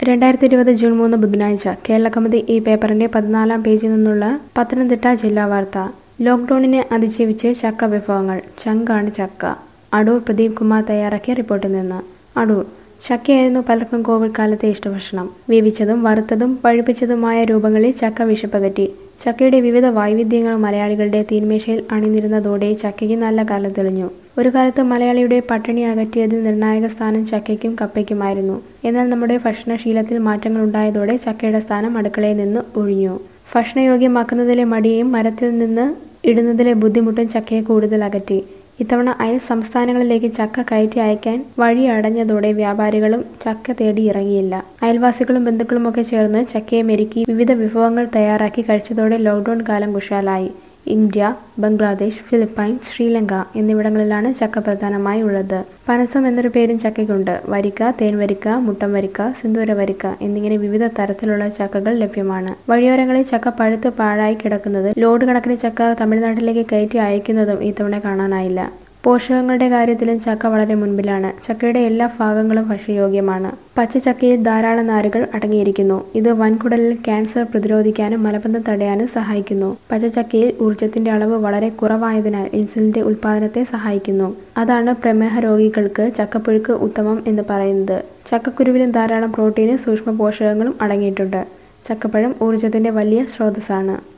രണ്ടായിരത്തി ഇരുപത് ജൂൺ മൂന്ന് ബുധനാഴ്ച കേരള കൗമുദി ഈ പേപ്പറിന്റെ പതിനാലാം പേജിൽ നിന്നുള്ള പത്തനംതിട്ട ജില്ലാ വാർത്ത ലോക്ക്ഡൌണിനെ അതിജീവിച്ച് ചക്ക വിഭവങ്ങൾ ചങ്കാണ് ചക്ക അടൂർ പ്രദീപ് കുമാർ തയ്യാറാക്കിയ റിപ്പോർട്ടിൽ നിന്ന് അടൂർ ചക്കയായിരുന്നു പലർക്കും കോവിഡ് കാലത്തെ ഇഷ്ടഭക്ഷണം വേവിച്ചതും വറുത്തതും പഴുപ്പിച്ചതുമായ രൂപങ്ങളിൽ ചക്ക വിഷപ്പകറ്റി ചക്കയുടെ വിവിധ വൈവിധ്യങ്ങൾ മലയാളികളുടെ തീന്മേശയിൽ അണിനിരുന്നതോടെ ചക്കയ്ക്ക് നല്ല കാലം തെളിഞ്ഞു ഒരു കാലത്ത് മലയാളിയുടെ പട്ടിണി അകറ്റിയതിൽ നിർണായക സ്ഥാനം ചക്കയ്ക്കും കപ്പയ്ക്കുമായിരുന്നു എന്നാൽ നമ്മുടെ ഭക്ഷണശീലത്തിൽ മാറ്റങ്ങൾ ഉണ്ടായതോടെ ചക്കയുടെ സ്ഥാനം അടുക്കളയിൽ നിന്ന് ഒഴിഞ്ഞു ഭക്ഷണയോഗ്യമാക്കുന്നതിലെ മടിയും മരത്തിൽ നിന്ന് ഇടുന്നതിലെ ബുദ്ധിമുട്ടും ചക്കയെ കൂടുതൽ അകറ്റി ഇത്തവണ അയൽ സംസ്ഥാനങ്ങളിലേക്ക് ചക്ക കയറ്റി അയക്കാൻ വഴി അടഞ്ഞതോടെ വ്യാപാരികളും ചക്ക തേടി ഇറങ്ങിയില്ല അയൽവാസികളും ബന്ധുക്കളുമൊക്കെ ചേർന്ന് ചക്കയെ മെരുക്കി വിവിധ വിഭവങ്ങൾ തയ്യാറാക്കി കഴിച്ചതോടെ ലോക്ക്ഡൌൺ കാലം കുശാലായി ഇന്ത്യ ബംഗ്ലാദേശ് ഫിലിപ്പൈൻസ് ശ്രീലങ്ക എന്നിവിടങ്ങളിലാണ് ചക്ക പ്രധാനമായി ഉള്ളത് പനസം എന്നൊരു പേരും ചക്കയ്ക്കുണ്ട് വരിക്ക തേൻവരിക്ക മുട്ടം വരിക്ക സിന്ദൂര വരിക്ക എന്നിങ്ങനെ വിവിധ തരത്തിലുള്ള ചക്കകൾ ലഭ്യമാണ് വഴിയോരങ്ങളിൽ ചക്ക പഴുത്ത് പാഴായി കിടക്കുന്നത് ലോഡ് കണക്കിന് ചക്ക തമിഴ്നാട്ടിലേക്ക് കയറ്റി അയക്കുന്നതും ഇത്തവണ കാണാനായില്ല പോഷകങ്ങളുടെ കാര്യത്തിലും ചക്ക വളരെ മുൻപിലാണ് ചക്കയുടെ എല്ലാ ഭാഗങ്ങളും ഭക്ഷ്യയോഗ്യമാണ് പച്ചച്ചക്കയിൽ ധാരാളം നാരുകൾ അടങ്ങിയിരിക്കുന്നു ഇത് വൻകുടലിൽ ക്യാൻസർ പ്രതിരോധിക്കാനും മലബന്ധം തടയാനും സഹായിക്കുന്നു പച്ചച്ചക്കയിൽ ഊർജത്തിന്റെ അളവ് വളരെ കുറവായതിനാൽ ഇൻസുലിന്റെ ഉൽപാദനത്തെ സഹായിക്കുന്നു അതാണ് പ്രമേഹ രോഗികൾക്ക് ചക്കപ്പുഴുക്ക് ഉത്തമം എന്ന് പറയുന്നത് ചക്കക്കുരുവിലും ധാരാളം പ്രോട്ടീനും സൂക്ഷ്മ പോഷകങ്ങളും അടങ്ങിയിട്ടുണ്ട് ചക്കപ്പഴം ഊർജത്തിന്റെ വലിയ സ്രോതസ്സാണ്